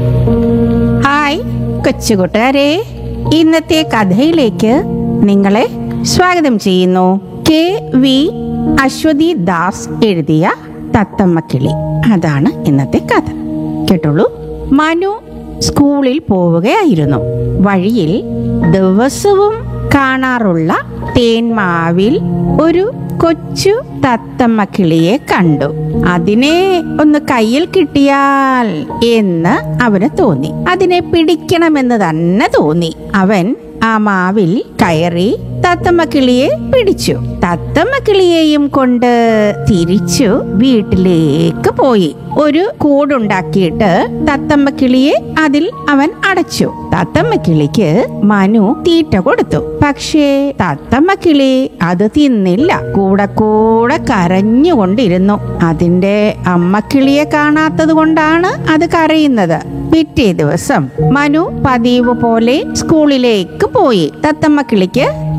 hi കൊച്ചുകൂട്ടുകാരെ ഇന്നത്തെ കഥയിലേക്ക് നിങ്ങളെ സ്വാഗതം ചെയ്യുന്നു കെ വി അശ്വതി ദാസ് എഴുതിയ തത്തമ്മക്കിളി അതാണ് ഇന്നത്തെ കഥ കേട്ടോളൂ മനു സ്കൂളിൽ പോവുകയായിരുന്നു വഴിയിൽ ദിവസവും കാണാറുള്ള തേന്മാവിൽ ഒരു കൊച്ചു തത്തമ്മ കിളിയെ കണ്ടു അതിനെ ഒന്ന് കയ്യിൽ കിട്ടിയാൽ എന്ന് അവന് തോന്നി അതിനെ പിടിക്കണമെന്ന് തന്നെ തോന്നി അവൻ ആ മാവിൽ കയറി തത്തമ്മ കിളിയെ പിടിച്ചു തത്തമ്മ കിളിയെയും കൊണ്ട് തിരിച്ചു വീട്ടിലേക്ക് പോയി ഒരു കൂടുണ്ടാക്കിയിട്ട് തത്തമ്മ കിളിയെ അതിൽ അവൻ അടച്ചു തത്തമ്മ കിളിക്ക് മനു തീറ്റ കൊടുത്തു പക്ഷേ തത്തമ്മ കിളി അത് തിന്നില്ല കൂടെ കൂടെ കരഞ്ഞുകൊണ്ടിരുന്നു അതിന്റെ അമ്മക്കിളിയെ കാണാത്തത് കൊണ്ടാണ് അത് കരയുന്നത് പിറ്റേ ദിവസം മനു പതിവ് പോലെ സ്കൂളിലേക്ക് പോയി തത്തമ്മ കിളിക്ക്